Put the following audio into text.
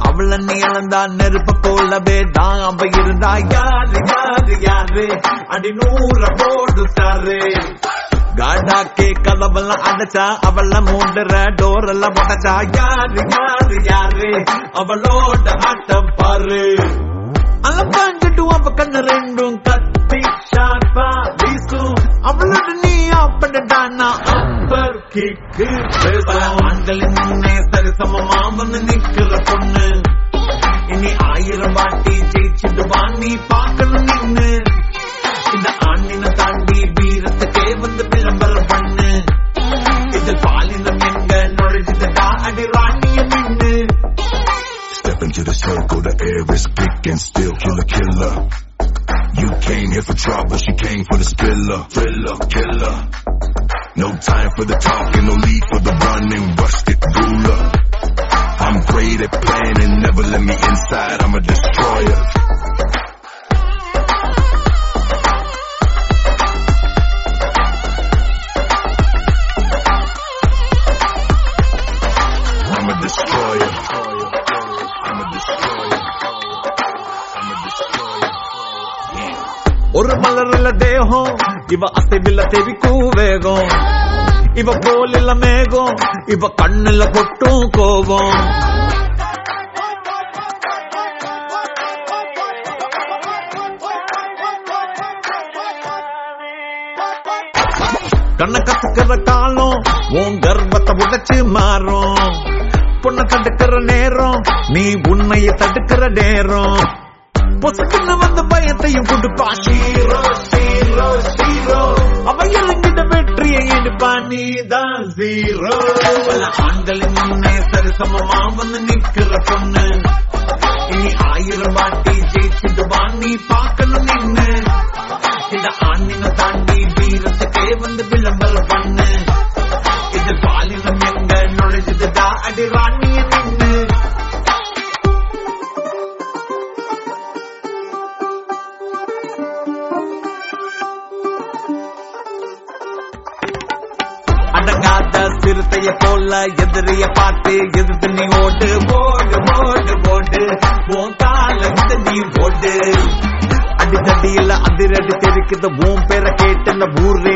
அவள நீ இழந்தா நெருப்ப போலவே தான் அவ இருந்தா யாரு யாரு யாரு அடி நூற போடு சாரு காடாக்கே கதவெல்லாம் அடைச்சா அவள மூண்டுற டோர் எல்லாம் உடைச்சா யாரு யாரு யாரு அவளோட ஆட்டம் பாரு அலப்பாஞ்சிட்டு அவ கண்ணு ரெண்டும் கத்தி ஷார்ப்பா வீசும் அவளோட நீ அப்படட்டானா அப்பர் கிக்கு ஆண்களின் முன்னே சரி சமமா வந்து நிக்கிற பொண்ணு இனி ஆயிரம் வாட்டி ஜெயிச்சிடுவா நீ பார்க்கணும் நின்னு இந்த ஆண்ணின தாண்டி வீரத்துக்கே வந்து விளம்பரம் பண்ணு இதில் பாலினம் எங்க நுழைஞ்சுட்டா அடி ராணிய நின்னு Step into the circle, the air is thick and still killer, killer. You came here for trouble, she came for the spiller, thriller, killer. No time for the talking, no need for the running, rusted ruler. I'm great at planning, never let me inside, I'm a destroyer. I'm a destroyer. I'm a destroyer. I'm a destroyer. ஒரு மலர்ல தேகம் இவ அசைவில்ல தெரிக்கும் வேகம் இவ போலில்ல மேகம் இவ கண்ணுல கொட்டும் கோபம் கண்ண கசக்கிற காலம் உன் கர்ப்பத்தை உடைச்சு மாறும் பொண்ண தடுக்கிற நேரம் நீ உன்னைய தடுக்கிற நேரம் பொசுக்குன்னு வந்த பயத்தையும் கொடுப்பா ஹீரோ ஹீரோ ஹீரோ அவ இறங்கிட்ட வெற்றியை எடுப்பா நீதான் ஜீரோ பல ஆண்களின் முன்னே சரிசமமா வந்து நிக்கிற பொண்ணு இனி ஆயிரம் வாட்டி ஜெயிச்சிடுவா நீ பார்க்கணும் நின்னு இந்த ஆண்ணின தாண்டி வீரத்துக்கே வந்து விளம்பரம் பண்ணு இது பாலினம் எங்க நுழைஞ்சதுடா அடி ராணிய நின்னு அடங்காத சிறுத்தைய போல எதிரிய பார்த்து எதிர்த்து நீ ஓடு ஓடு ஓடு ஓடு உன் கால விட்டு நீ ஓடு அடிதடியில அதிரடி தெரிக்குது உன் பேரை கேட்டு இந்த ஊரே